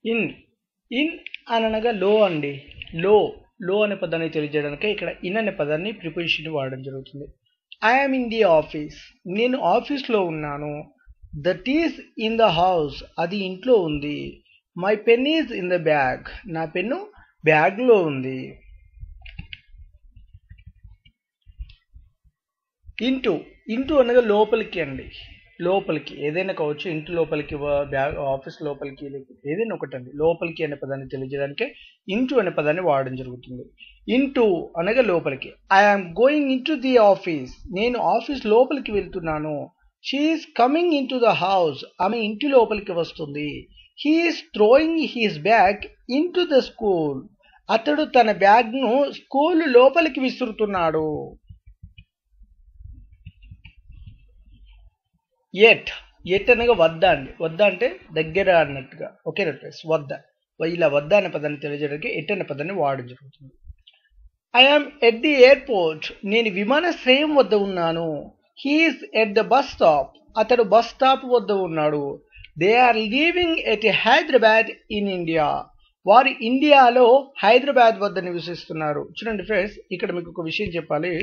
in in అనగా లో అండి లో లో అనే పదాన్ని తెలియజేయడానికి ఇక్కడ ఇన్ అనే పదాన్ని ప్రిపోజిషన్ వాడడం జరుగుతుంది ఐఎమ్ ఇన్ ది ఆఫీస్ నేను ఆఫీస్లో ఉన్నాను that is in the house అది ఇంట్లో ఉంది my pen is in the bag నా పెన్ను బ్యాగ్లో ఉంది ఇంటూ ఇంటూ అనగా లోపలికి అండి లోపలికి ఏదైనా కావచ్చు ఇంటి లోపలికి వ- బ్యాగ్ ఆఫీస్ లోపలికి లేకపోతే ఏదైనా ఒకటి అండి లోపలికి అనే పదాన్ని తెలియజేయడానికి ఇంటూ అనే పదాన్ని వాడడం జరుగుతుంది ఇంటూ అనగా లోపలికి I'm going into the office నేను ఆఫీస్ లోపలికి వెళ్తున్నాను she's coming in to the house ఆమె ఇంటి లోపలికి వస్తుంది he's throwing his bag in to the school అతడు తన బ్యాగ్ను స్కూల్ లోపలికి విసురుతున్నాడు ఎట్ ఎట్ అనగా వద్ద అండి వద్ద అంటే దగ్గర అన్నట్టుగా ఓకే ఫ్రెండ్స్ వద్ద ఇలా వద్ద అనే పదాన్ని తెలియజేయడానికి ఎట్ అనే పదాన్ని వాడడం జరుగుతుంది ఐఆమ్ ఎట్ ది ఎయిర్పోర్ట్ నేను విమానాశ్రయం వద్ద ఉన్నాను he's at the bus stop అతడు బస్ స్టాప్ వద్ద ఉన్నాడు they are leaving at Hyderabad in India వారు ఇండియాలో హైదరాబాద్ వద్ద నివసిస్తున్నారు చూడండి ఫ్రెండ్స్ ఇక్కడ మీకు ఒక విషయం చెప్పాలి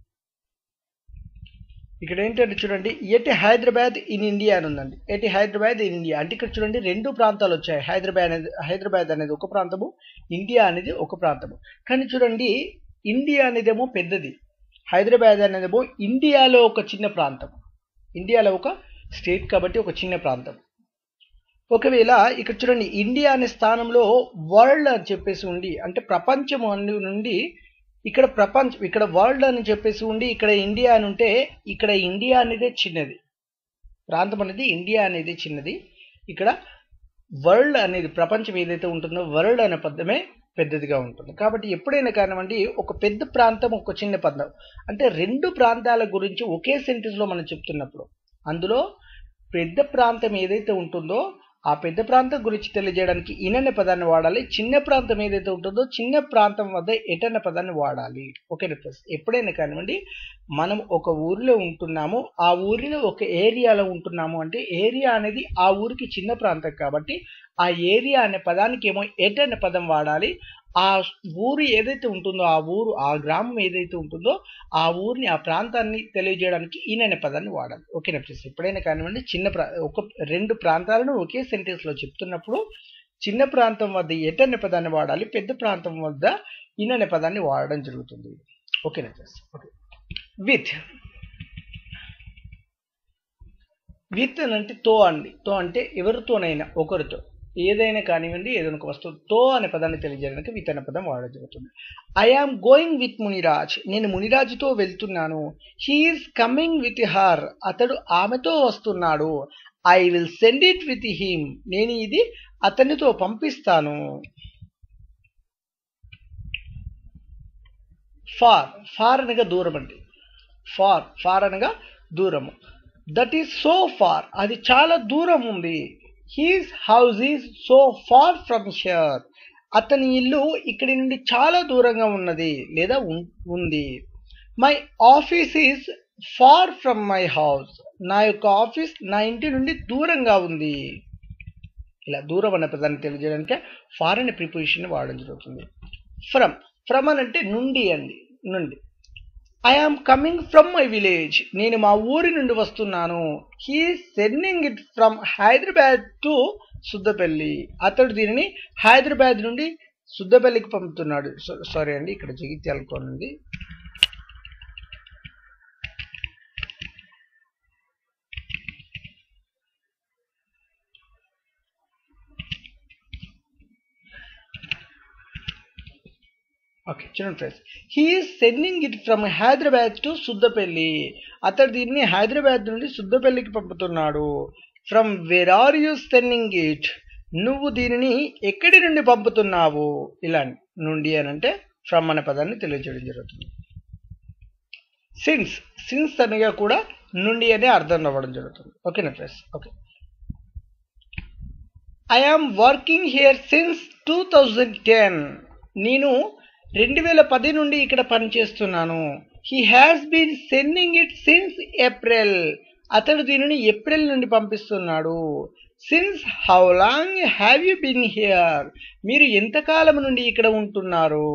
ఇక్కడ ఏంటంటే చూడండి ఎట్ హైదరాబాద్ ఇన్ ఇండియా అని ఉందండి ఎట్ హైదరాబాద్ ఇన్ ఇండియా అంటే ఇక్కడ చూడండి రెండు ప్రాంతాలు వచ్చాయి హైదరాబాద్ అనేది హైదరాబాద్ అనేది ఒక ప్రాంతము ఇండియా అనేది ఒక ప్రాంతము కానీ చూడండి ఇండియా అనేదేమో పెద్దది హైదరాబాద్ అనేదేమో ఇండియాలో ఒక చిన్న ప్రాంతం ఇండియాలో ఒక స్టేట్ కాబట్టి ఒక చిన్న ప్రాంతం ఒకవేళ ఇక్కడ చూడండి ఇండియా అనే స్థానంలో వరల్డ్ అని చెప్పేసి ఉండి అంటే ప్రపంచం అన్ని నుండి ఇక్కడ ప్రపంచం ఇక్కడ వరల్డ్ అని చెప్పేసి ఉండి ఇక్కడ ఇండియా అని ఉంటే ఇక్కడ ఇండియా అనేది చిన్నది ప్రాంతం అనేది ఇండియా అనేది చిన్నది ఇక్కడ వరల్డ్ అనేది ప్రపంచం ఏదైతే ఉంటుందో వరల్డ్ అనే పదమే పెద్దదిగా ఉంటుంది కాబట్టి ఎప్పుడైనా కానివ్వండి ఒక పెద్ద ప్రాంతం ఒక చిన్న పదం అంటే రెండు ప్రాంతాల గురించి ఒకే sentence లో మనం చెప్తున్నప్పుడు అందులో పెద్ద ప్రాంతం ఏదైతే ఉంటుందో ఆ పెద్ద ప్రాంతం గురించి తెలియజేయడానికి ఇననే పదాన్ని వాడాలి చిన్న ప్రాంతం ఏదైతే ఉంటుందో చిన్న ప్రాంతం వద్ద ఎటన్న పదాన్ని వాడాలి ఓకే ఫ్రెండ్స్ ఎప్పుడైనా కానివ్వండి మనం ఒక ఊరిలో ఉంటున్నాము ఆ ఊరిలో ఒక ఏరియాలో ఉంటున్నాము అంటే ఏరియా అనేది ఆ ఊరికి చిన్న ప్రాంతం కాబట్టి ఆ ఏరియా అనే పదానికి ఏమో ఎట్ అనే పదం వాడాలి ఆ ఊరు ఏదైతే ఉంటుందో ఆ ఊరు ఆ గ్రామం ఏదైతే ఉంటుందో ఆ ఊరిని ఆ ప్రాంతాన్ని తెలియజేయడానికి ఈయన అనే పదాన్ని వాడాలి ఓకేనా ఫ్రెండ్స్ ఎప్పుడైనా కానివ్వండి చిన్న ప్రా ఒక రెండు ప్రాంతాలను ఒకే సెంటెన్స్ లో చెప్తున్నప్పుడు చిన్న ప్రాంతం వద్ద ఎట్ అనే పదాన్ని వాడాలి పెద్ద ప్రాంతం వద్ద ఈయన అనే పదాన్ని వాడడం జరుగుతుంది ఓకేనా ఫ్రెండ్స్ ఓకే విత్ విత్ అని అంటే తో అండి తో అంటే ఎవరితోనైనా ఒకరితో ఏదైనా కానివ్వండి ఏదైనా ఒక వస్తువు తో అనే పదాన్ని తెలియజేయడానికి విత్ అనే పదం వాడడం జరుగుతుంది I am going with Muniraj నేను మునిరాజుతో వెళ్తున్నాను హీఈస్ కమింగ్ విత్ హర్ అతడు ఆమెతో వస్తున్నాడు I will send it with him నేను ఇది అతనితో పంపిస్తాను ఫార్ ఫార్ అనగా దూరం అండి ఫార్ ఫార్ అనగా దూరము దట్ ఈస్ సో ఫార్ అది చాలా దూరం ఉంది his house is so far from here అతని ఇల్లు ఇక్కడి నుండి చాలా దూరంగా ఉన్నది లేదా ఉన్- ఉంది my office is far from my house నా యొక్క ఆఫీస్ నా ఇంటి నుండి దూరంగా ఉంది ఇలా దూరం అనే పదాన్ని తెలియజేయడానికి ఫార్ అనే ప్రిపోజిషన్ వాడడం జరుగుతుంది ఫ్రమ్ ఫ్రమ్ అని అంటే నుండి అండి నుండి I am coming from my village నేను మా ఊరి నుండి వస్తున్నాను he sending it from Hyderabad to Suddapalli అతడు దీనిని హైదరాబాద్ నుండి సుద్దపల్లికి పంపుతున్నాడు సారీ అండి ఇక్కడ జగిత్యాలకు ఉంది ఓకే చూడండి friends he's sending it from Hyderabad to Suddapalli అతడు దీన్ని హైదరాబాద్ నుండి సుద్దపల్లికి పంపుతున్నాడు from where are you sending it నువ్వు దీనిని ఎక్కడి నుండి పంపుతున్నావు ఇలా నుండి అని అంటే ఫ్రమ్ అనే పదాన్ని తెలియజేయడం జరుగుతుంది సిన్స్ సిన్స్ అనగా కూడా నుండి అనే అర్థం అవ్వడం జరుగుతుంది ఓకేనా friends okay I am working here since two thousand ten నేను రెండు వేల పది నుండి ఇక్కడ పనిచేస్తున్నాను he has been sending it since April అతడు దీనిని ఏప్రిల్ నుండి పంపిస్తున్నాడు since how long have you been here మీరు ఎంతకాలం నుండి ఇక్కడ ఉంటున్నారు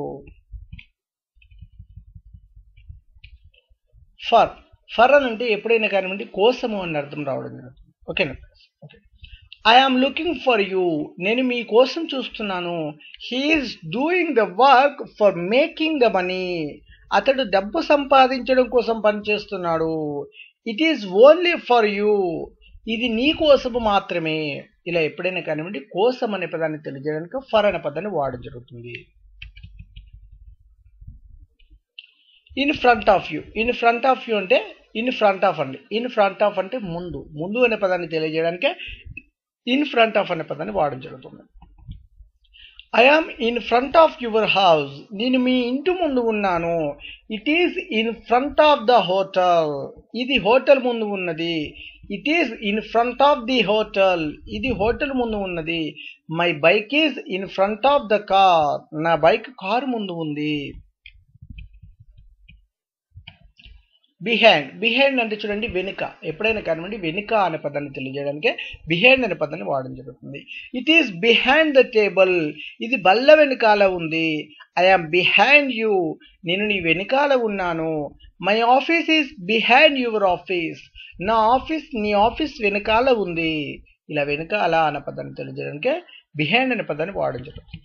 ఫర్ ఫర్ అని అంటే ఎప్పుడైనా కానివ్వండి కోసము అని అర్థం రావడం జరుగుతుంది ఓకేనా okay I am looking for you నేను మీ కోసం చూస్తున్నాను he's doing the work for making the money అతడు డబ్బు సంపాదించడం కోసం పనిచేస్తున్నాడు it is only for you ఇది నీ కోసము మాత్రమే ఇలా ఎప్పుడైనా కానివ్వండి కోసం అనే పదాన్ని తెలియజేయడానికి ఫర్ అనే పదాన్ని వాడడం జరుగుతుంది in front of you in front of you అంటే ఇన్ ఫ్రంట్ ఆఫ్ అండి ఇన్ ఫ్రంట్ ఆఫ్ అంటే ముందు ముందు అనే పదాన్ని తెలియజేయడానికే ఇన్ ఫ్రంట్ ఆఫ్ అనే పదాన్ని వాడడం జరుగుతుంది I am in front of your house నేను మీ ఇంటి ముందు ఉన్నాను it is in front of the hotel ఇది హోటల్ ముందు ఉన్నది it is in front of the hotel ఇది హోటల్ ముందు ఉన్నది my bike is in front of the car నా బైక్ కారు ముందు ఉంది బిహైండ్ బిహైండ్ అంటే చూడండి వెనుక ఎప్పుడైనా కానివ్వండి వెనుక అనే పదాన్ని తెలియజేయడానికి బిహైండ్ అనే పదాన్ని వాడడం జరుగుతుంది it is behind the table ఇది బల్ల వెనుకాల ఉంది ఐఆమ్ బిహైండ్ యూ నేను నీ వెనుకాల ఉన్నాను my office is behind your office నా ఆఫీస్ నీ ఆఫీస్ వెనకాల ఉంది ఇలా వెనకాల అనే పదాన్ని తెలియజేయడానికి బిహైండ్ అనే పదాన్ని వాడడం జరుగుతుంది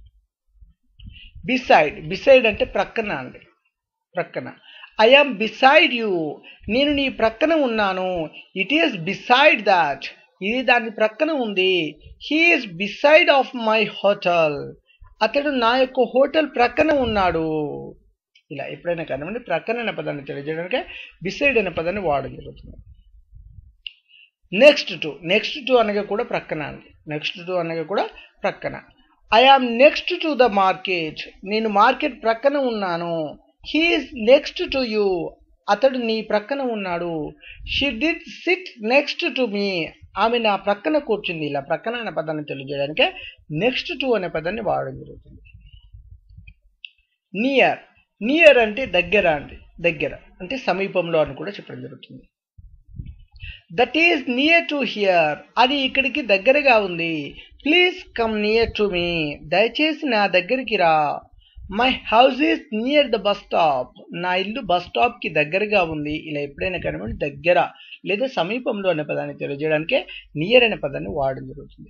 బిసైడ్ బిసైడ్ అంటే ప్రక్కన అండి ప్రక్కన ఐ ఆమ్ బిసైడ్ యూ నేను నీ ప్రక్కన ఉన్నాను ఇట్ ఈస్ బిసైడ్ దాట్ ఇది దాని ప్రక్కన ఉంది he's beside of my hotel అతడు నా యొక్క హోటల్ ప్రక్కన ఉన్నాడు ఇలా ఎప్పుడైనా కానివ్వండి ప్రక్కన అనే పదాన్ని తెలియజేయడానికి బిసైడ్ అనే పదాన్ని వాడడం జరుగుతుంది నెక్స్ట్ టు నెక్స్ట్ టు అనగా కూడా ప్రక్కన అండి నెక్స్ట్ టు అనగా కూడా ప్రక్కన I am next to the market నేను మార్కెట్ ప్రక్కన ఉన్నాను హీఈస్ నెక్స్ట్ టు యూ అతడు నీ ప్రక్కన ఉన్నాడు she did sit next to me ఆమె నా ప్రక్కన కూర్చుంది ఇలా ప్రక్కన అనే పదాన్ని తెలియజేయడానికి నెక్స్ట్ టు అనే పదాన్ని వాడడం జరుగుతుంది నియర్ నియర్ అంటే దగ్గర అండి దగ్గర అంటే సమీపంలో అని కూడా చెప్పడం జరుగుతుంది that is near to here అది ఇక్కడికి దగ్గరగా ఉంది please come near to me దయచేసి నా దగ్గరికి రా my house is near the bus stop నా ఇల్లు బస్ స్టాప్ కి దగ్గరగా ఉంది ఇలా ఎప్పుడైనా కానివ్వండి దగ్గర లేదా సమీపంలో అనే పదాన్ని తెలియజేయడానికి నియర్ అనే పదాన్ని వాడడం జరుగుతుంది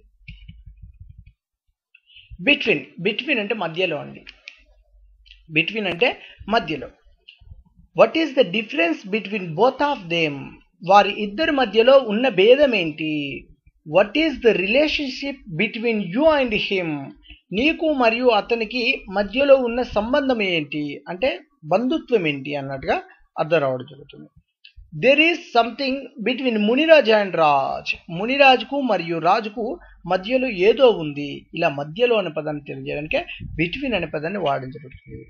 బిట్వీన్ బిట్వీన్ అంటే మధ్యలో అండి బిట్వీన్ అంటే మధ్యలో what is the difference between both of them వారి ఇద్దరి మధ్యలో ఉన్న భేదం ఏంటి what is the relationship between you and him నీకు మరియు అతనికి మధ్యలో ఉన్న సంబంధం ఏంటి అంటే బంధుత్వం ఏంటి అన్నట్టుగా అర్థం రావడం జరుగుతుంది there is something between Muniraj and Raj మునిరాజుకు మరియు రాజుకు మధ్యలో ఏదో ఉంది ఇలా మధ్యలో అనే పదాన్ని తెలియజేయడానికి బిట్వీన్ అనే పదాన్ని వాడడం జరుగుతుంది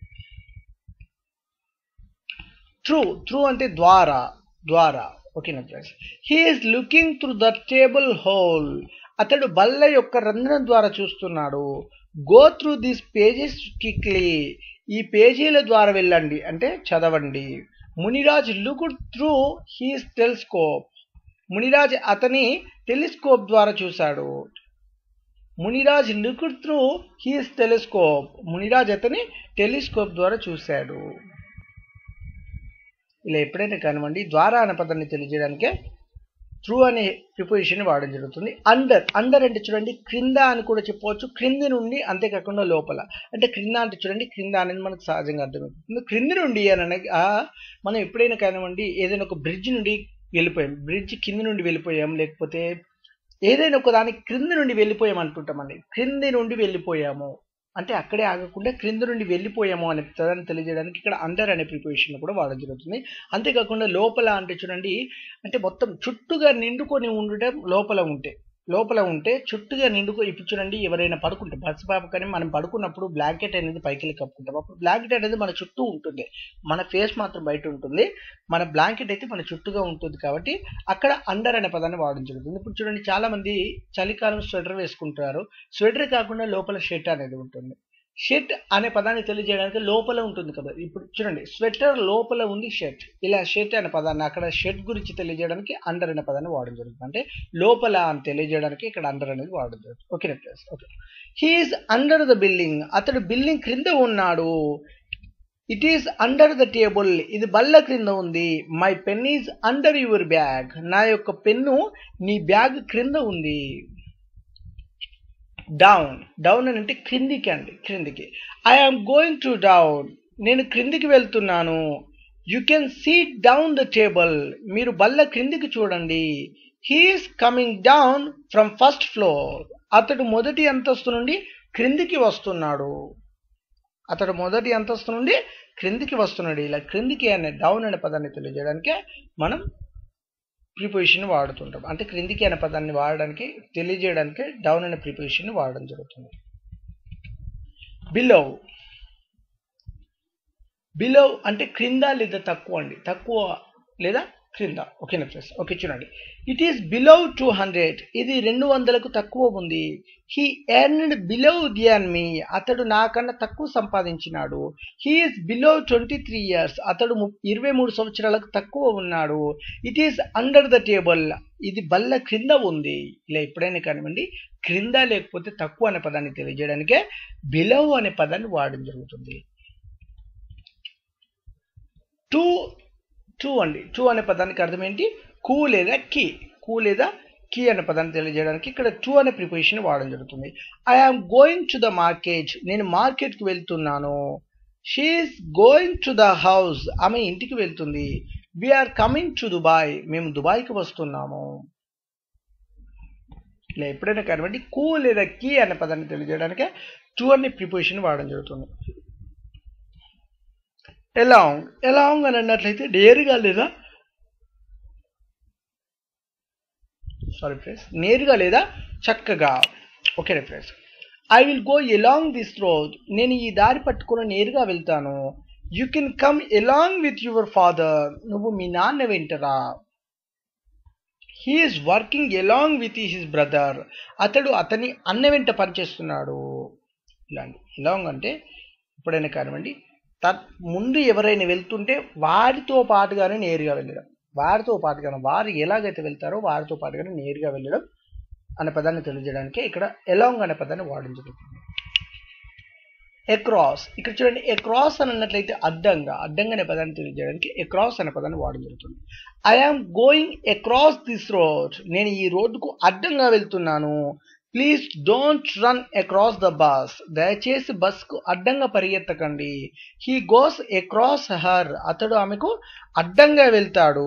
ట్రూ ట్రూ అంటే ద్వారా ద్వారా ఓకేనా friends he's looking through the table hole అతడు బల్ల యొక్క రంధ్రం ద్వారా చూస్తున్నాడు go through this pages quickly ఈ పేజీల ద్వారా వెళ్ళండి అంటే చదవండి Muniraj look through his telescope Muniraj అతని టెలిస్కోప్ ద్వారా చూశాడు Muniraj look through his telescope Muniraj అతని టెలిస్కోప్ ద్వారా చూశాడు ఇలా ఎప్పుడైనా కానివ్వండి ద్వారా అనే పదాన్ని తెలియజేయడానికే త్రూ అనే ప్రిపోజిషన్ వాడడం జరుగుతుంది అండర్ అండర్ అంటే చూడండి క్రింద అని కూడా చెప్పవచ్చు క్రింది నుండి అంతేకాకుండా లోపల అంటే క్రింద అంటే చూడండి క్రింద అనేది మనకు సహజంగా అర్థమవుతుంది క్రింది నుండి అని అనగా మనం ఎప్పుడైనా కానివ్వండి ఏదైనా ఒక బ్రిడ్జ్ నుండి వెళ్ళిపోయాం బ్రిడ్జ్ కింది నుండి వెళ్ళిపోయాం లేకపోతే ఏదైనా ఒక దాని క్రింది నుండి వెళ్ళిపోయాం అనుకుంటామండి క్రింది నుండి వెళ్ళిపోయాము అంటే అక్కడే ఆగకుండా క్రింద నుండి వెళ్ళిపోయాము అనే పదాన్ని తెలియజేయడానికి ఇక్కడ అండర్ అనే ప్రిపోజిషన్ కూడా వాడడం జరుగుతుంది అంతేకాకుండా లోపల అంటే చూడండి అంటే మొత్తం చుట్టుగా నిండుకొని ఉండటం లోపల ఉంటే లోపల ఉంటే చుట్టుగా నిండుకో ఇప్పుడు చూడండి ఎవరైనా పడుకుంటే పసిపాప కానీ మనం పడుకున్నప్పుడు బ్లాంకెట్ అనేది పైకి కప్పుకుంటాం అప్పుడు బ్లాంకెట్ అనేది మన చుట్టూ ఉంటుంది మన ఫేస్ మాత్రం బయట ఉంటుంది మన బ్లాంకెట్ అయితే మన చుట్టూగా ఉంటుంది కాబట్టి అక్కడ అండర్ అనే పదాన్ని వాడడం జరుగుతుంది ఇప్పుడు చూడండి చాలా మంది చలికాలం స్వెటర్ వేసుకుంటారు స్వెటర్ కాకుండా లోపల షర్ట్ అనేది ఉంటుంది షెట్ అనే పదాన్ని తెలియజేయడానికి లోపల ఉంటుంది కదా ఇప్పుడు చూడండి స్వెటర్ లోపల ఉంది షెట్ ఇలా షెట్ అనే పదాన్ని అక్కడ షెట్ గురించి తెలియజేయడానికి అండర్ అనే పదాన్ని వాడడం జరుగుతుంది అంటే లోపల అని తెలియజేయడానికి ఇక్కడ అండర్ అనేది వాడడం జరుగుతుంది okay place okay he's under the building అతడు బిల్డింగ్ క్రింద ఉన్నాడు it is under the table ఇది బల్ల క్రింద ఉంది my pen is under your bag నా యొక్క పెన్ను నీ బ్యాగ్ క్రింద ఉంది డౌన్ డౌన్ అని అంటే క్రిందికి అండి క్రిందికి ఐఆమ్ గోయింగ్ టు డౌన్ నేను క్రిందికి వెళ్తున్నాను you can seat down the table మీరు బల్ల క్రిందికి చూడండి he's coming down from first floor అతడు మొదటి అంతస్తు నుండి క్రిందికి వస్తున్నాడు అతడు మొదటి అంతస్తు నుండి క్రిందికి వస్తున్నాడు ఇలా క్రిందికి అనే డౌన్ అనే పదాన్ని తెలియజేయడానికి మనం ప్రిపోజిషన్ వాడుతుంటాం అంటే క్రిందికి అనే పదాన్ని వాడడానికి తెలియజేయడానికి డౌన్ అనే ప్రిపోజిషన్ వాడడం జరుగుతుంది బిలో బిలో అంటే క్రింద లేదా తక్కువ అండి తక్కువ లేదా క్రింద ఓకేనా ఫ్రెండ్స్ ఓకే చూడండి it is below two hundred ఇది రెండు వందలకు తక్కువ ఉంది he earned below than me అతడు నాకన్నా తక్కువ సంపాదించినాడు he's below twenty three years అతడు ఇరవై మూడు సంవత్సరాలకు తక్కువ ఉన్నాడు it is under the table ఇది బల్ల క్రింద ఉంది ఇలా ఎప్పుడైనా కానివ్వండి క్రింద లేకపోతే తక్కువ అనే పదాన్ని తెలియజేయడానికే బిలో అనే పదాన్ని వాడడం జరుగుతుంది టూ టూ అండి టూ అనే పదానికి అర్థం ఏంటి కూ లేదా కీ కూ లేదా కీ అనే పదాన్ని తెలియజేయడానికి ఇక్కడ టూ అనే ప్రిపోజిషన్ వాడడం జరుగుతుంది I am going to the market నేను మార్కెట్కి వెళ్తున్నాను she's going to the house ఆమె ఇంటికి వెళ్తుంది వీఆర్ కమింగ్ టు దుబాయ్ మేము దుబాయ్కి వస్తున్నాము ఇలా ఎప్పుడైనా కానివ్వండి కూ లేదా కీ అనే పదాన్ని తెలియజేయడానికి టూ అనే ప్రిపోజిషన్ వాడడం జరుగుతుంది ఎలాంగ్ ఎలాంగ్ అని అన్నట్లయితే నేరుగా లేదా సారీ ఫ్రెండ్స్ నేరుగా లేదా చక్కగా okay friends I will go along this road నేను ఈ దారి పట్టుకుని నేరుగా వెళ్తాను you can come along with your father నువ్వు మీ నాన్న వెంటరా he's working along with his brother అతడు అతని అన్న వెంట పనిచేస్తున్నాడు ఇలాంటి ఎలాంగ్ అంటే ఎప్పుడైనా కానివ్వండి ముందు ఎవరైనా వెళ్తుంటే వారితో పాటుగానే నేరుగా వెళ్ళడం వారితో పాటుగానే వారు ఎలాగైతే వెళ్తారో వారితో పాటుగానే నేరుగా వెళ్ళడం అనే పదాన్ని తెలియజేయడానికి ఇక్కడ ఎలాంగ్ అనే పదాన్ని వాడడం జరుగుతుంది ఎక్రాస్ ఇక్కడ చూడండి ఎక్రాస్ అని అన్నట్లయితే అడ్డంగా అడ్డంగా అనే పదాన్ని తెలియజేయడానికి ఎక్రాస్ అనే పదాన్ని వాడడం జరుగుతుంది I am going across this road నేను ఈ రోడ్డుకు అడ్డంగా వెళ్తున్నాను please don't run across the bus దయచేసి బస్కు అడ్డంగా పరిగెత్తకండి హీ గోస్ అక్రాస్ హర్ అతడు ఆమెకు అడ్డంగా వెళ్తాడు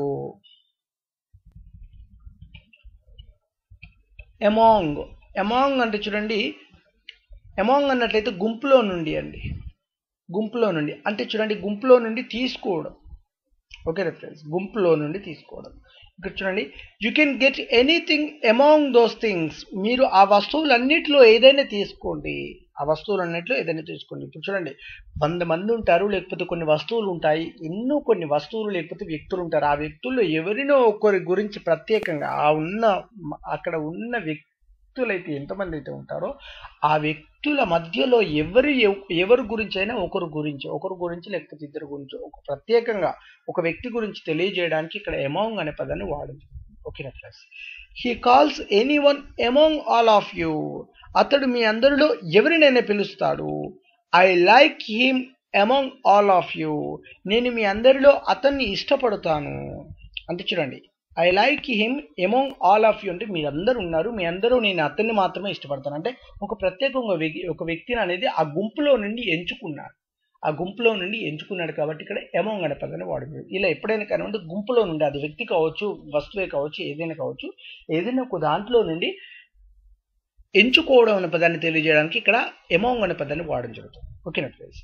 ఎమాంగ్ ఎమాంగ్ అంటే చూడండి ఎమాంగ్ అన్నట్లయితే గుంపులో నుండి అండి గుంపులో నుండి అంటే చూడండి గుంపులో నుండి తీసుకోవడం ఓకే ఫ్రెండ్స్ గుంపులో నుండి తీసుకోవడం ఇక్కడ చూడండి you can get anything among those things మీరు ఆ వస్తువులన్నిటిలో ఏదైనా తీసుకోండి ఆ వస్తువులన్నిటిలో ఏదైనా తీసుకోండి ఇప్పుడు చూడండి వంద మంది ఉంటారు లేకపోతే కొన్ని వస్తువులు ఉంటాయి ఎన్నో కొన్ని వస్తువులు లేకపోతే వ్యక్తులు ఉంటారు ఆ వ్యక్తుల్లో ఎవరినో ఒకరి గురించి ప్రత్యేకంగా ఆ ఉన్న అక్కడ ఉన్న వ్యక్తులైతే ఎంతమంది అయితే ఉంటారో ఆ వ్యక్తుల మధ్యలో ఎవరు ఎవరి గురించి అయినా ఒకరి గురించి ఒకరి గురించి లేకపోతే ఇద్దరు గురించి ఒక ప్రత్యేకంగా ఒక వ్యక్తి గురించి తెలియజేయడానికి ఇక్కడ ఎమాంగ్ అనే పదాన్ని వాడింది ఓకేనా friends he calls any one among all of you అతడు మీ అందరిలో ఎవరినైనా పిలుస్తాడు I like him among all of you నేను మీ అందరిలో అతన్ని ఇష్టపడతాను అంటే చూడండి I like him among all of you అంటే మీరందరూ ఉన్నారు మీ అందరూ నేను అతన్ని మాత్రమే ఇష్టపడతాను అంటే ఒక ప్రత్యేకంగా ఒక వ్యక్తిని అనేది ఆ గుంపులో నుండి ఎంచుకున్నాడు ఆ గుంపులో నుండి ఎంచుకున్నాడు కాబట్టి ఇక్కడ ఎమోంగ్ అనే పదాన్ని వాడు ఇలా ఎప్పుడైనా కానివ్వండి గుంపులో నుండి అది వ్యక్తి కావచ్చు వస్తువే కావచ్చు ఏదైనా కావచ్చు ఏదైనా ఒక దాంట్లో నుండి ఎంచుకోవడం అనే పదాన్ని తెలియజేయడానికి ఇక్కడ ఎమోంగ్ అనే పదాన్ని వాడడం జరుగుతుంది ఓకేనా ఫ్రెండ్స్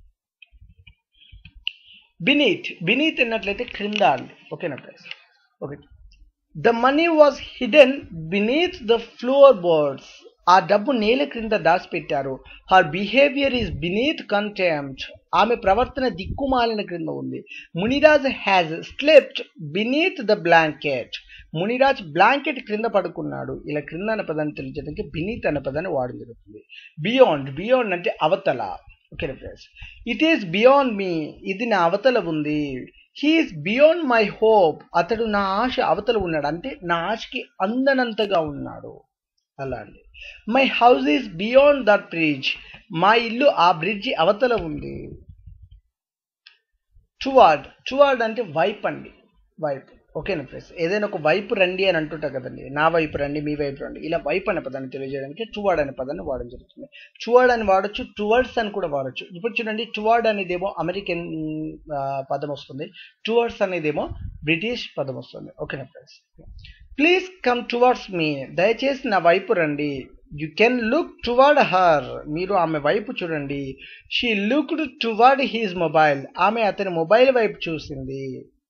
బినీత్ బినీత్ అన్నట్లయితే క్రింద అండి ఓకేనా friends okay the money was hidden beneath the floor boards ఆ డబ్బు నేల క్రింద దాచిపెట్టారు her behaviour is beneath contempt ఆమె ప్రవర్తన దిక్కుమాలిన క్రింద ఉంది Muniraj has slipped beneath the blanket Muniraj blanket క్రింద పడుకున్నాడు ఇలా క్రింద అనే పదాన్ని తెలియజేయడానికి బినీత్ అనే పదాన్ని వాడడం జరుగుతుంది బియాండ్ బియాండ్ అంటే అవతల okay friends it is beyond me ఇది నా అవతల ఉంది హీఈస్ బియాండ్ మై హోప్ అతడు నా ఆశ అవతల ఉన్నాడు అంటే నా ఆశకి అందనంతగా ఉన్నాడు అలా అండి my house is beyond that bridge మా ఇల్లు ఆ బ్రిడ్జి అవతల ఉంది టువార్డ్ టువార్డ్ అంటే వైప్ అండి వైప్ ఓకేనా ఫ్రెండ్స్ ఏదైనా ఒక వైపు రండి అని అంటుంటారు కదండి నా వైపు రండి మీ వైపు రండి ఇలా వైపు అనే పదాన్ని తెలియజేయడానికి టువార్డ్ అనే పదాన్ని వాడడం జరుగుతుంది టువార్డ్ అని వాడచ్చు టువర్డ్స్ అని కూడా వాడచ్చు ఇప్పుడు చూడండి టువార్డ్ అనేదేమో అమెరికన్ పదం వస్తుంది టువర్డ్స్ అనేదేమో బ్రిటిష్ పదం వస్తుంది ఓకేనా friends please come towards me దయచేసి నా వైపు రండి you can look toward her మీరు ఆమె వైపు చూడండి she looked toward his mobile ఆమె అతని మొబైల్ వైపు చూసింది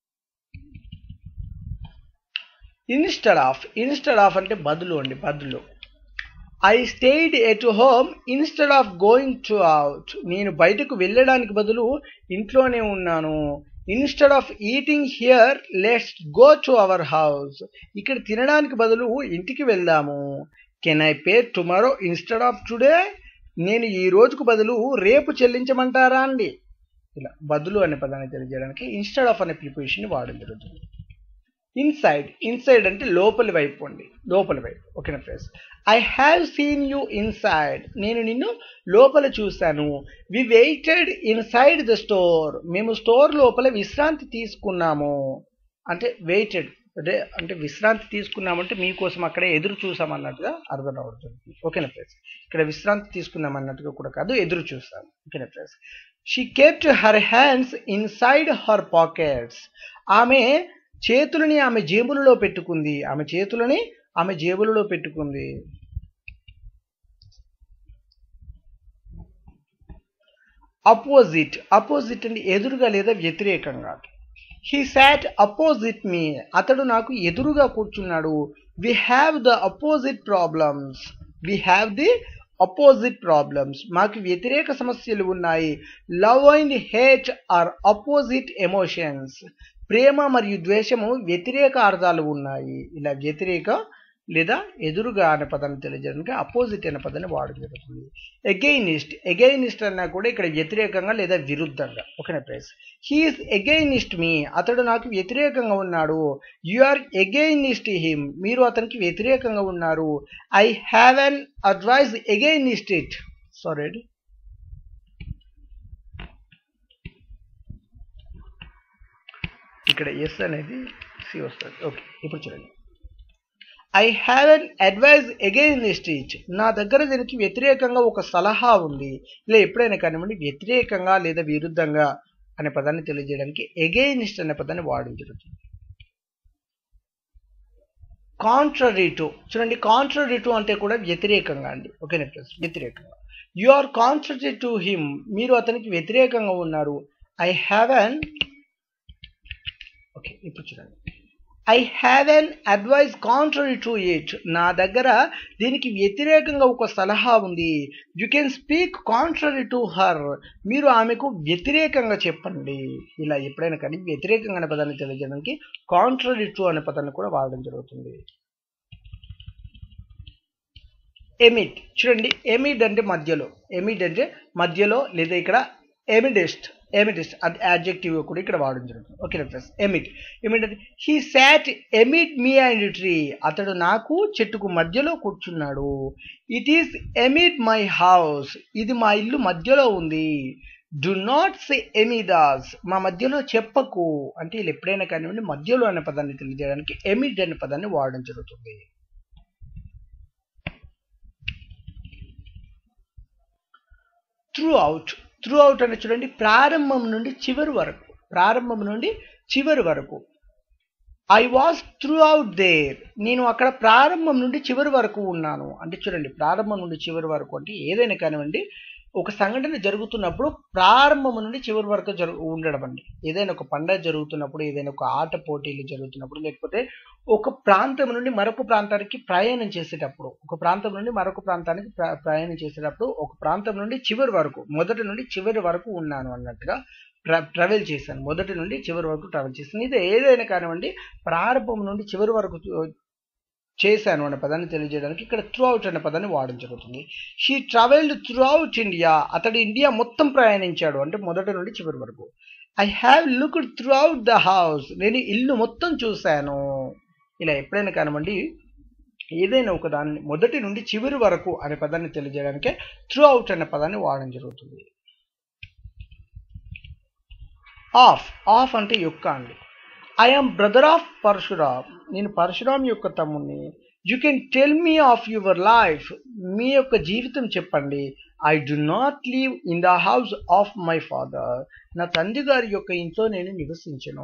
ఇన్స్టెడ్ ఆఫ్ ఇన్స్టెడ్ ఆఫ్ అంటే బదులు అండి బదులు I stayed at home instead of going to out నేను బయటకు వెళ్ళడానికి బదులు ఇంట్లోనే ఉన్నాను instead of eating here let's go to our house ఇక్కడ తినడానికి బదులు ఇంటికి వెళ్దాము can I pay tomorrow instead of today నేను ఈ రోజుకు బదులు రేపు చెల్లించమంటారా అండి ఇలా బదులు అనే పదాన్ని తెలియజేయడానికి ఇన్స్టెడ్ ఆఫ్ అనే ప్రిపోజిషన్ వాడడం జరుగుతుంది ఇన్సైడ్ ఇన్సైడ్ అంటే లోపలి వైపు అండి లోపలి వైపు ఓకేనా friends I have seen you inside నేను నిన్ను లోపల చూశాను we waited inside the store మేము స్టోర్ లోపల విశ్రాంతి తీసుకున్నాము అంటే వెయిటెడ్ అంటే అంటే విశ్రాంతి తీసుకున్నామంటే మీకోసం అక్కడ ఎదురు చూసామన్నట్టుగా అర్థం అవుతుంది ఓకేనా ఫ్రెండ్స్ ఇక్కడ విశ్రాంతి తీసుకున్నాం అన్నట్టుగా కూడా కాదు ఎదురు చూస్తాం ఓకేనా friends she kept her hands inside her pockets ఆమె చేతులని ఆమె జేబులలో పెట్టుకుంది ఆమె చేతులని ఆమె జేబులలో పెట్టుకుంది అపోజిట్ అపోజిట్ అంటే ఎదురుగా లేదా వ్యతిరేకంగా హీ సాట్ అపోజిట్ మీ అతడు నాకు ఎదురుగా కూర్చున్నాడు we have the opposite problems we have the opposite problems మాకు వ్యతిరేక సమస్యలు ఉన్నాయి love and hate are opposite emotions ప్రేమ మరియు ద్వేషము వ్యతిరేక అర్థాలు ఉన్నాయి ఇలా వ్యతిరేక లేదా ఎదురుగా అనే పదాన్ని తెలియజేయడానికి అపోజిట్ అనే పదాన్ని వాడడం జరుగుతుంది ఎగైనిస్ట్ ఎగైనిస్ట్ అన్నా కూడా ఇక్కడ వ్యతిరేకంగా లేదా విరుద్ధంగా ఓకేనా ప్రైస్ హీఈస్ ఎగైనిస్ట్ మీ అతడు నాకు వ్యతిరేకంగా ఉన్నాడు యు ఆర్ ఎగైనిస్ట్ హిమ్ మీరు అతనికి వ్యతిరేకంగా ఉన్నారు I have an advice against it sorry ఇక్కడ ఎస్ అనేది సి వస్తుంది ఓకే ఇప్పుడు చూడండి I have an advice against each నా దగ్గర దీనికి వ్యతిరేకంగా ఒక సలహా ఉంది ఇలా ఎప్పుడైనా కానివ్వండి వ్యతిరేకంగా లేదా విరుద్ధంగా అనే పదాన్ని తెలియజేయడానికి ఎగైనిస్ట్ అనే పదాన్ని వాడడం జరుగుతుంది కాంట్రరీ టు చూడండి కాంట్రరీ టు అంటే కూడా వ్యతిరేకంగా అండి ఓకేనా ఫ్రెండ్స్ వ్యతిరేకంగా you are contrary to him మీరు అతనికి వ్యతిరేకంగా ఉన్నారు ఐ హ్యావ్ అన్ ఓకే ఇప్పుడు చూడండి I have an advice contrary to it నా దగ్గర దీనికి వ్యతిరేకంగా ఒక సలహా ఉంది you can speak contrary to her మీరు ఆమెకు వ్యతిరేకంగా చెప్పండి ఇలా ఎప్పుడైనా కానీ వ్యతిరేకంగా అనే పదాన్ని తెలియజేయడానికి కాంట్రరీ టు అనే పదాన్ని కూడా వాడడం జరుగుతుంది ఎమిడ్ చూడండి ఎమిడ్ అంటే మధ్యలో ఎమిడ్ అంటే మధ్యలో లేదా ఇక్కడ ఎమిడెస్ట్ ఎమిడిస్ట్ అది యాడ్జెక్టివ్ కూడా ఇక్కడ వాడడం జరుగుతుంది ఓకే ఫ్రెండ్స్ ఎమిడ్ ఎమిడ్ అంటే he sat amid me and tree అతడు నాకు చెట్టుకు మధ్యలో కూర్చున్నాడు it is amid my house ఇది మా ఇల్లు మధ్యలో ఉంది డు నాట్ సే ఎమిదాస్ మా మధ్యలో చెప్పకు అంటే వీళ్ళు ఎప్పుడైనా కానివ్వండి మధ్యలో అనే పదాన్ని తెలియజేయడానికి ఎమిడ్ అనే పదాన్ని వాడడం జరుగుతుంది త్రూ అవుట్ త్రూ అవుట్ అని చూడండి ప్రారంభం నుండి చివరి వరకు ప్రారంభం నుండి చివరి వరకు I was throughout there నేను అక్కడ ప్రారంభం నుండి చివరి వరకు ఉన్నాను అంటే చూడండి ప్రారంభం నుండి చివరి వరకు అంటే ఏదైనా కానివ్వండి ఒక సంఘటన జరుగుతున్నప్పుడు ప్రారంభం నుండి చివరి వరకు జరుగు ఉండడం అండి ఏదైనా ఒక పండగ జరుగుతున్నప్పుడు ఏదైనా ఒక ఆట పోటీలు జరుగుతున్నప్పుడు లేకపోతే ఒక ప్రాంతం నుండి మరొక ప్రాంతానికి ప్రయాణం చేసేటప్పుడు ఒక ప్రాంతం నుండి మరొక ప్రాంతానికి ప్ర- ప్రయాణం చేసేటప్పుడు ఒక ప్రాంతం నుండి చివరి వరకు మొదటి నుండి చివరి వరకు ఉన్నాను అన్నట్టుగా ట్రా ట్రావెల్ చేశాను మొదటి నుండి చివరి వరకు ట్రావెల్ చేశాను ఇది ఏదైనా కానివ్వండి ప్రారంభం నుండి చివరి వరకు చూ- చేశాను అనే పదాన్ని తెలియజేయడానికి ఇక్కడ త్రూ అవుట్ అనే పదాన్ని వాడడం జరుగుతుంది she travelled throughout India అతడు ఇండియా మొత్తం ప్రయాణించాడు అంటే మొదటి నుండి చివరి వరకు I have looked throughout the house నేను ఇల్లు మొత్తం చూశాను ఇలా ఎప్పుడైనా కానివ్వండి ఏదైనా ఒక దాన్ని మొదటి నుండి చివరి వరకు అనే పదాన్ని తెలియజేయడానికి త్రూ అవుట్ అనే పదాన్ని వాడడం జరుగుతుంది ఆఫ్ ఆఫ్ అంటే యొక్క అండి ఐఎమ్ బ్రదర్ ఆఫ్ పరశురామ్ నేను పరశురామ్ యొక్క తమ్ముడిని you can tell me of your life మీ యొక్క జీవితం చెప్పండి I do not leave in the house of my father నా తండ్రి గారి యొక్క ఇంట్లో నేను నివసించను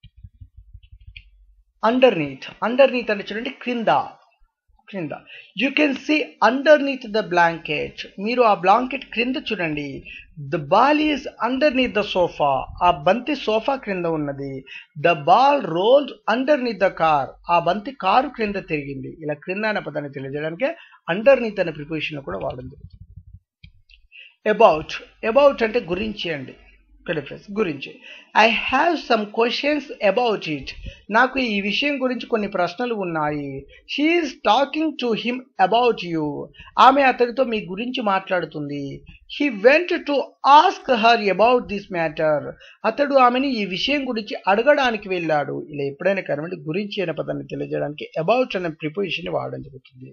అండర్ నీత్ అండర్ నీత్ అంటే చూడండి క్రింద క్రింద you can see underneath the blanket మీరు ఆ బ్లాంకెట్ క్రింద చూడండి the ball is underneath the sofa ఆ బంతి సోఫా క్రింద ఉన్నది the ball rolls underneath the car ఆ బంతి కారు క్రింద తిరిగింది ఇలా క్రింద అనే పదాన్ని తెలియజేయడానికి అండర్ నీత్ అనే ప్రిపోజిషన్ కూడా వాడడం జరుగుతుంది అబౌట్ అబౌట్ అంటే గురించి అండి పెలిఫ్రెస్ గురించి I have some questions about it నాకు ఈ విషయం గురించి కొన్ని ప్రశ్నలు ఉన్నాయి she's talking to him about you ఆమె అతడితో మీ గురించి మాట్లాడుతుంది he went to ask her about this matter అతడు ఆమెని ఈ విషయం గురించి అడగడానికి వెళ్ళాడు ఇలా ఎప్పుడైనా కనవండి గురించి అనే పదాన్ని తెలియజేయడానికి అబౌట్ అనే ప్రిపోజిషన్ వాడడం జరుగుతుంది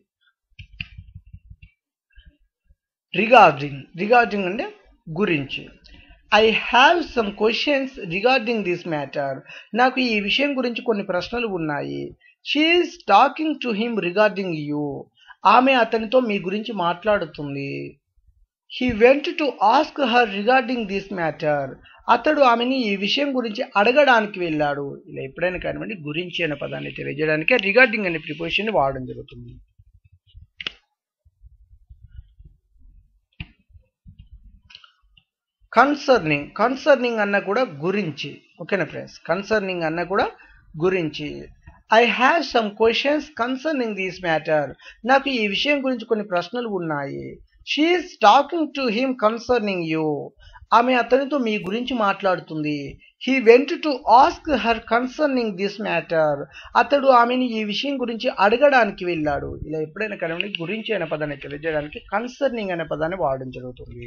రిగార్డింగ్ రిగార్డింగ్ అంటే గురించి I have some questions regarding this matter నాకు ఈ విషయం గురించి కొన్ని ప్రశ్నలు ఉన్నాయి she's talking to him regarding you ఆమె అతనితో మీ గురించి మాట్లాడుతుంది he went to ask her regarding this matter అతడు ఆమెని ఈ విషయం గురించి అడగడానికి వెళ్ళాడు ఇలా ఎప్పుడైనా కానివ్వండి గురించి అనే పదాన్ని తెలియజేయడానికి రిగార్డింగ్ అనే ప్రిపోజిషన్ వాడడం జరుగుతుంది కన్సర్నింగ్ కన్సర్నింగ్ అన్న కూడా గురించి ఓకేనా ఫ్రెండ్స్ కన్సర్నింగ్ అన్న కూడా గురించి I have some questions concerning this matter నాకు ఈ విషయం గురించి కొన్ని ప్రశ్నలు ఉన్నాయి she's talking to him concerning you ఆమె అతనితో మీ గురించి మాట్లాడుతుంది he went to ask her concerning this matter అతడు ఆమెని ఈ విషయం గురించి అడగడానికి వెళ్ళాడు ఇలా ఎప్పుడైనా కనుగొని గురించి అనే పదాన్ని తెలియజేయడానికి కన్సర్నింగ్ అనే పదాన్ని వాడడం జరుగుతుంది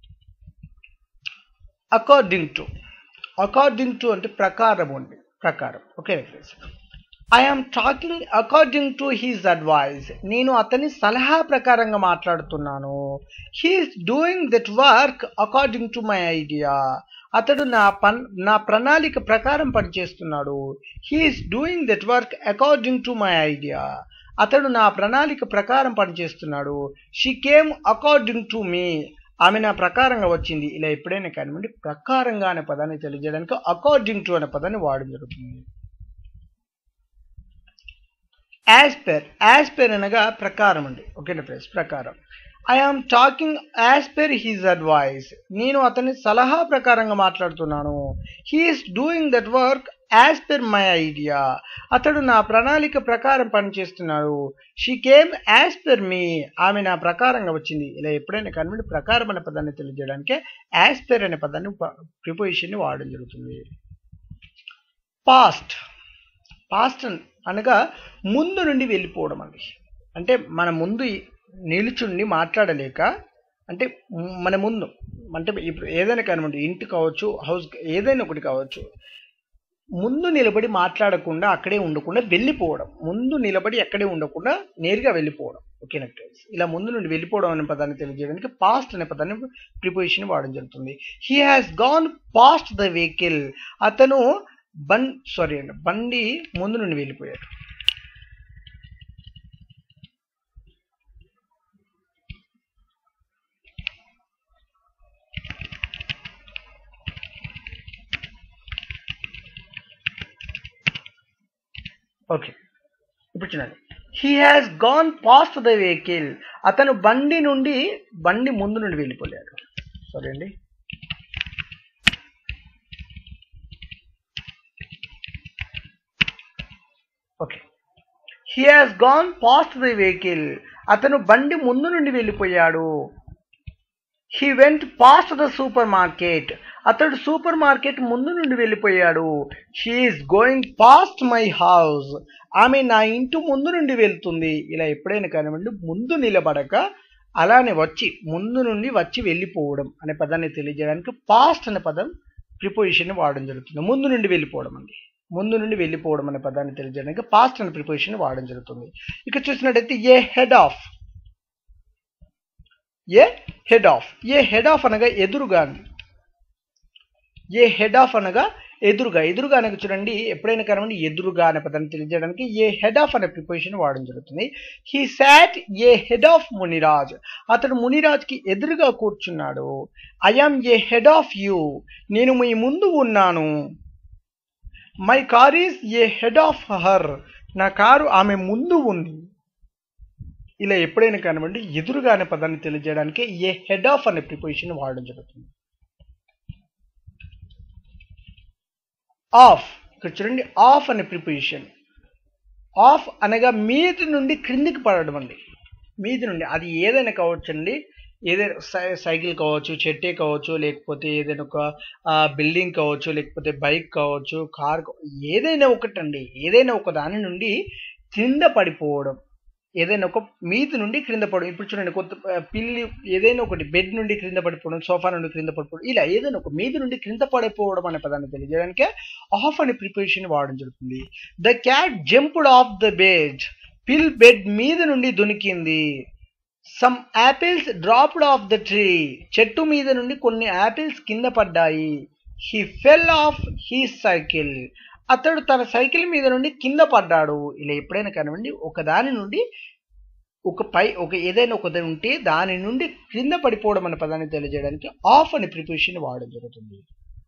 అకార్డింగ్ టు అకార్డింగ్ టు అంటే ప్రకారం అండి ప్రకారం okay friends I'm talking according to his advice నేను అతని సలహా ప్రకారంగా మాట్లాడుతున్నాను he's doing that work according to my idea అతడు నా పన్ నా ప్రణాళిక ప్రకారం పనిచేస్తున్నాడు he's doing that work according to my idea అతడు నా ప్రణాళిక ప్రకారం పనిచేస్తున్నాడు she came according to me ఆమె నా ప్రకారంగా వచ్చింది ఇలా ఎప్పుడైనా కానివ్వండి ప్రకారంగా అనే పదాన్ని తెలియజేయడానికి అకార్డింగ్ టు అనే పదాన్ని వాడడం జరుగుతుంది యాజ్ పెర్ యాజ్ పెర్ అనగా ప్రకారం అండి ఓకేనా ఫ్రెండ్స్ ప్రకారం I am talking as per his advice నేను అతని సలహా ప్రకారంగా మాట్లాడుతున్నాను he's doing that work as per my idea అతడు నా ప్రణాళిక ప్రకారం పనిచేస్తున్నాడు she came as per me ఆమె నా ప్రకారంగా వచ్చింది ఇలా ఎప్పుడైనా కనిపెట్టి ప్రకారం అనే పదాన్ని తెలియజేయడానికి యాజ్ పెర్ అనే పదాన్ని ప్రిపోజిషన్ని వాడడం జరుగుతుంది పాస్ట్ పాస్ట్ అనగా ముందు నుండి వెళ్ళిపోవడం అండి అంటే మన ముందు నిలుచుండి మాట్లాడలేక అంటే మన ముందు అంటే ఇప్పుడు ఏదైనా కానివ్వండి ఇంటి కావచ్చు హౌస్ ఏదైనా ఒకటి కావచ్చు ముందు నిలబడి మాట్లాడకుండా అక్కడే ఉండకుండా వెళ్ళిపోవడం ముందు నిలబడి అక్కడే ఉండకుండా నేరుగా వెళ్ళిపోవడం ఓకేనా ఫ్రెండ్స్ ఇలా ముందు నుండి వెళ్ళిపోవడం అనే పదాన్ని తెలియజేయడానికి పాస్ట్ అనే పదాన్ని ప్రిపోజిషన్ వాడడం జరుగుతుంది he has gone past the vehicle అతను బన్ సారీ అండి బండి ముందు నుండి వెళ్ళిపోయాడు ఓకే ఇప్పుడు చూడండి he has gone past the vehicle అతను బండి నుండి బండి ముందు నుండి వెళ్ళిపోయాడు సారీ అండి okay he has gone past the vehicle అతను బండి ముందు నుండి వెళ్ళిపోయాడు he went past the supermarket అతడు సూపర్ మార్కెట్ ముందు నుండి వెళ్ళిపోయాడు she's going past my house ఆమె నా ఇంటి ముందు నుండి వెళ్తుంది ఇలా ఎప్పుడైనా కానివ్వండి ముందు నిలబడక అలానే వచ్చి ముందు నుండి వచ్చి వెళ్ళిపోవడం అనే పదాన్ని తెలియజేయడానికి పాస్ట్ అనే పదం ప్రిపోజిషన్ వాడడం జరుగుతుంది ముందు నుండి వెళ్ళిపోవడం అండి ముందు నుండి వెళ్ళిపోవడం అనే పదాన్ని తెలియజేయడానికి పాస్ట్ అనే ప్రిపోజిషన్ వాడడం జరుగుతుంది ఇక చూసినట్టయితే ahead of ahead of ahead of అనగా ఎదురుగా అండి ఏ హెడ్ ఆఫ్ అనగా ఎదురుగా ఎదురుగా అనగా చూడండి ఎప్పుడైనా కనవండి ఎదురుగా అనే పదాన్ని తెలియజేయడానికి ఏ హెడ్ ఆఫ్ అనే ప్రిపోజిషన్ వాడడం జరుగుతుంది he sat ahead of Muniraj అతడు మునిరాజ్కి ఎదురుగా కూర్చున్నాడు I'm ahead of you నేను మీ ముందు ఉన్నాను my car is ahead of her నా కారు ఆమె ముందు ఉంది ఇలా ఎప్పుడైనా కానివ్వండి ఎదురుగా అనే పదాన్ని తెలియజేయడానికి ఏ హెడ్ ఆఫ్ అనే ప్రిపోజిషన్ వాడడం జరుగుతుంది ఆఫ్ ఇక్కడ చూడండి ఆఫ్ అనే ప్రిపోజిషన్ ఆఫ్ అనగా మీది నుండి క్రిందికి పడడం అండి మీది నుండి అది ఏదైనా కావచ్చండి ఏదైనా సై- సైకిల్ కావచ్చు చెట్టే కావచ్చు లేకపోతే ఏదైనా ఒక బిల్డింగ్ కావచ్చు లేకపోతే బైక్ కావచ్చు కార్ ఏదైనా ఒకటండి ఏదైనా ఒక దాని నుండి క్రింద పడిపోవడం ఏదైనా ఒక మీది నుండి క్రింద పడడం ఇప్పుడు చూడండి కొత్త ఆ, పిల్లి ఏదైనా ఒకటి బెడ్ నుండి క్రింద పడిపోవడం సోఫా నుండి క్రింద పడిపోవడం ఇలా ఏదైనా ఒక మీది నుండి క్రింద పడిపోవడం అనే పదాన్ని తెలియజేయడానికి ఆఫ్ అనే ప్రిపరేషన్ వాడడం జరుగుతుంది the cat jumped off the bed పిల్ బెడ్ మీద నుండి దునికింది some apples dropped off the tree చెట్టు మీద నుండి కొన్ని యాపిల్స్ కింద పడ్డాయి he fell off he cycle అతడు తన సైకిల్ మీద నుండి కింద పడ్డాడు ఇలా ఎప్పుడైనా కానివ్వండి ఒక దాని నుండి ఒక పై ఒక ఏదైనా ఒకటి ఉంటే దాని నుండి క్రింద పడిపోవడం అనే పదాన్ని తెలియజేయడానికి ఆఫ్ అనే ప్రిపరేషన్ వాడడం జరుగుతుంది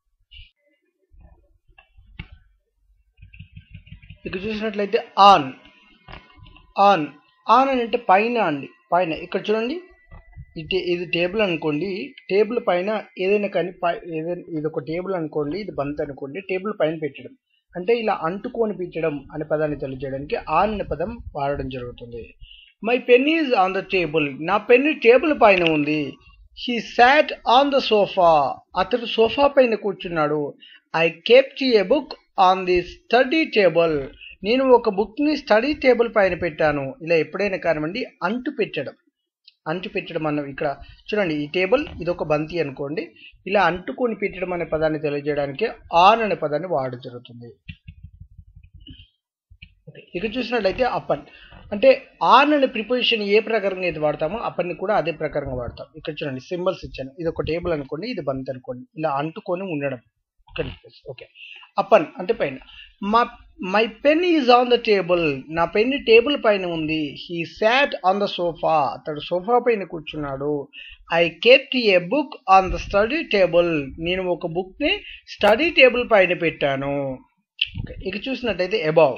ఇక చూసినట్లయితే ఆన్ ఆన్ ఆన్ అని అంటే పైన అండి పైన ఇక్కడ చూడండి ఇది ఇది టేబుల్ అనుకోండి టేబుల్ పైన ఏదైనా కానీ పై- ఏదైనా ఇది ఒక టేబుల్ అనుకోండి ఇది బంత్ అనుకోండి టేబుల్ పైన పెట్టడం అంటే ఇలా అంటుకొని పెట్టడం అనే పదాన్ని తెలియజేయడానికి ఆన్ అనే పదం వాడడం జరుగుతుంది my pen is on the table నా పెన్ టేబుల్ పైన ఉంది he sat on the sofa అతడు సోఫా పైన కూర్చున్నాడు I kept a book on the study table నేను ఒక బుక్ని స్టడీ టేబుల్ పైన పెట్టాను ఇలా ఎప్పుడైనా కానివ్వండి అంటు పెట్టడం అంటు పెట్టడం అన్న ఇక్కడ చూడండి ఈ టేబుల్ ఇది ఒక బంతి అనుకోండి ఇలా అంటుకొని పెట్టడం అనే పదాన్ని తెలియజేయడానికి ఆన్ అనే పదాన్ని వాడడం జరుగుతుంది ఓకే ఇక చూసినట్లయితే అప్పన్ అంటే ఆన్ అనే ప్రిపోజిషన్ ఏ ప్రకారంగా అయితే వాడతామో అప్పన్ని కూడా అదే ప్రకారంగా వాడతాం ఇక్కడ చూడండి సింబల్స్ ఇచ్చాను ఇది ఒక టేబుల్ అనుకోండి ఇది బంత్ అనుకోండి ఇలా అంటుకొని ఉండడం ఓకే అప్పన్ అంటే పైన మా my pen is on the table నా పెన్ టేబుల్ పైన ఉంది he sat on the sofa అతడు సోఫా పైన కూర్చున్నాడు I kept a book on the study table నేను ఒక బుక్ని స్టడీ టేబుల్ పైన పెట్టాను ఓకే ఇక చూసినట్టయితే అబౌవ్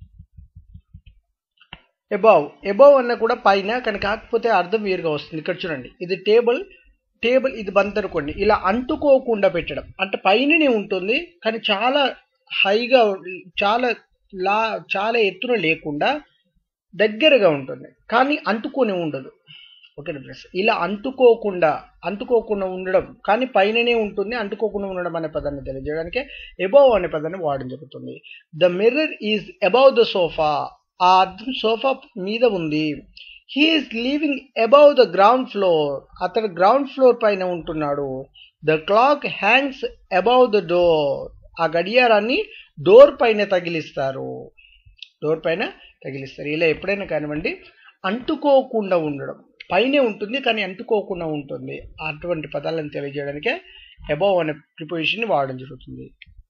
అబౌవ్ అబౌవ్ అన్న కూడా పైన కానీ కాకపోతే అర్థం వేరుగా వస్తుంది ఇక్కడ చూడండి ఇది టేబుల్ టేబుల్ ఇది బంత్ అనుకోండి ఇలా అంటుకోకుండా పెట్టడం అంటే పైననే ఉంటుంది కానీ చాలా హైగా చాలా లా చాలా ఎత్తున లేకుండా దగ్గరగా ఉంటుంది కానీ అంటుకొని ఉండదు ఓకే ఫ్రెండ్స్ ఇలా అంటుకోకుండా అంటుకోకుండా ఉండడం కానీ పైననే ఉంటుంది అంటుకోకుండా ఉండడం అనే పదాన్ని తెలియజేయడానికి ఎబవ్ అనే పదాన్ని వాడడం జరుగుతుంది the mirror is above the sofa ఆ అద్దం సోఫా మీద ఉంది he's living above the ground floor అతడు గ్రౌండ్ ఫ్లోర్ పైన ఉంటున్నాడు the clock hangs above the door ఆ గడియారాన్ని డోర్ పైన తగిలిస్తారు డోర్ పైన తగిలిస్తారు ఇలా ఎప్పుడైనా కానివ్వండి అంటుకోకుండా ఉండడం పైనే ఉంటుంది కానీ అంటుకోకుండా ఉంటుంది అటువంటి పదాలను తెలియజేయడానికే అబౌవ్ అనే ప్రిపోజిషన్ వాడడం జరుగుతుంది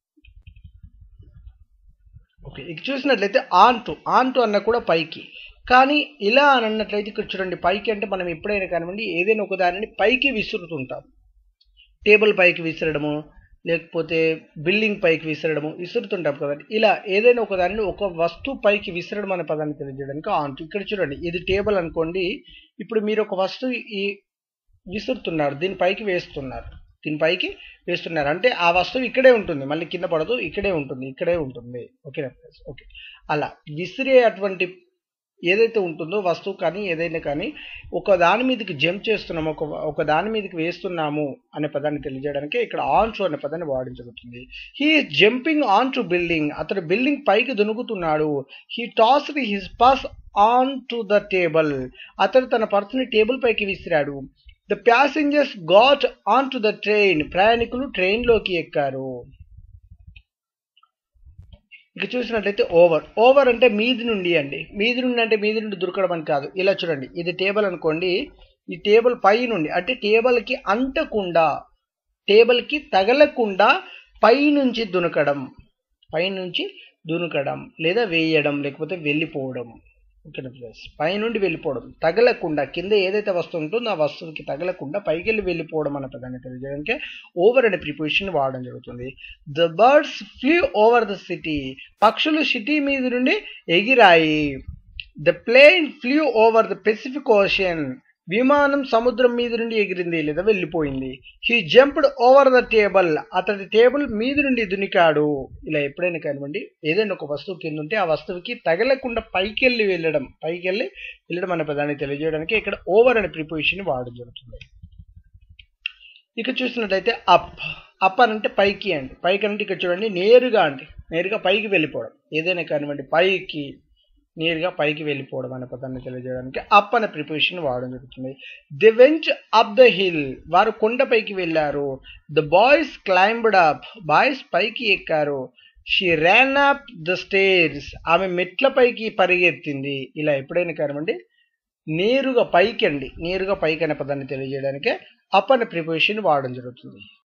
ఓకే ఇక చూసినట్లయితే ఆంటు ఆంటు అన్న కూడా పైకి కానీ ఇలా అని అన్నట్లయితే ఇక్కడ చూడండి పైకి అంటే మనం ఎప్పుడైనా కానివ్వండి ఏదైనా ఒక దానిని పైకి విసురుతుంటాం టేబుల్ పైకి విసరడము లేకపోతే బిల్డింగ్ పైకి విసరడము విసురుతుంటాం కదండి ఇలా ఏదైనా ఒక దానిని ఒక వస్తువు పైకి విసరడం అనే పదాన్ని తెలియజేయడానికి ఆన్ ఇక్కడ చూడండి ఇది టేబుల్ అనుకోండి ఇప్పుడు మీరు ఒక వస్తువు ఈ విసురుతున్నారు దీని పైకి వేస్తున్నారు దీని పైకి వేస్తున్నారు అంటే ఆ వస్తువు ఇక్కడే ఉంటుంది మళ్ళీ కింద పడదు ఇక్కడే ఉంటుంది ఇక్కడే ఉంటుంది ఓకేనా ఓకే అలా విసిరే అటువంటి ఏదైతే ఉంటుందో వస్తువు కానీ ఏదైనా కానీ ఒక దాని మీదకి జంప్ చేస్తున్నాము ఒక ఒక దాని మీదకి వేస్తున్నాము అనే పదాన్ని తెలియజేయడానికి ఇక్కడ ఆన్ టు అనే పదాన్ని వాడించబడుతుంది he jumping onto building అతడు బిల్డింగ్ పైకి దునుకుతున్నాడు he toss his purse onto the table అతడు తన పర్సుని టేబుల్ పైకి విసిరాడు the passengers got onto the train ప్రయాణికులు ట్రైన్లోకి ఎక్కారు ఇక చూసినట్లయితే ఓవర్ ఓవర్ అంటే మీది నుండి అండి మీది నుండి అంటే మీది నుండి దొరకడం అని కాదు ఇలా చూడండి ఇది టేబుల్ అనుకోండి ఈ టేబుల్ పై నుండి అంటే టేబుల్కి అంటకుండా టేబుల్కి తగలకుండా పై నుంచి దునకడం పై నుంచి దునకడం లేదా వేయడం లేకపోతే వెళ్ళిపోవడం ఓకేనా ప్లస్ పై నుండి వెళ్ళిపోవడం తగలకుండా కింద ఏదైతే వస్తువు ఉంటుందో ఆ వస్తువుకి తగలకుండా పైకి వెళ్ళి వెళ్ళిపోవడం అన్న పదాన్ని తెలియజేయడానికి ఓవర్ అనే ప్రిపోజిషన్ వాడడం జరుగుతుంది the birds flew over the city పక్షులు సిటీ మీద నుండి ఎగిరాయి the plane flew over the Pacific Ocean విమానం సముద్రం మీద నుండి ఎగిరింది లేదా వెళ్ళిపోయింది he jumped over the table అతడి టేబుల్ మీద నుండి దునికాడు ఇలా ఎప్పుడైనా కానివ్వండి ఏదైనా ఒక వస్తువు కింద ఉంటే ఆ వస్తువుకి తగలకుండా పైకి వెళ్ళి వెళ్ళడం పైకి వెళ్ళి వెళ్ళడం అనే పదాన్ని తెలియజేయడానికి ఇక్కడ ఓవర్ అనే ప్రిపోజిషన్ వాడడం జరుగుతుంది ఇక చూసినట్లయితే అప్ అప్ అని అంటే పైకి అండి పైకి అంటే ఇక్కడ చూడండి నేరుగా అండి నేరుగా పైకి వెళ్ళిపోవడం ఏదైనా కానివ్వండి పైకి నేరుగా పైకి వెళ్ళిపోవడం అనే పదాన్ని తెలియజేయడానికి అప్ అనే ప్రిపోజిషన్ వాడడం జరుగుతుంది they went up the hill వారు కొండపైకి వెళ్ళారు the boys climbed up boys పైకి ఎక్కారు she ran up the stairs ఆమె మెట్లపైకి పరిగెత్తింది ఇలా ఎప్పుడైనా కానివ్వండి నేరుగా పైకి అండి నేరుగా పైకి అనే పదాన్ని తెలియజేయడానికి అప్ అనే ప్రిపోజిషన్ వాడడం జరుగుతుంది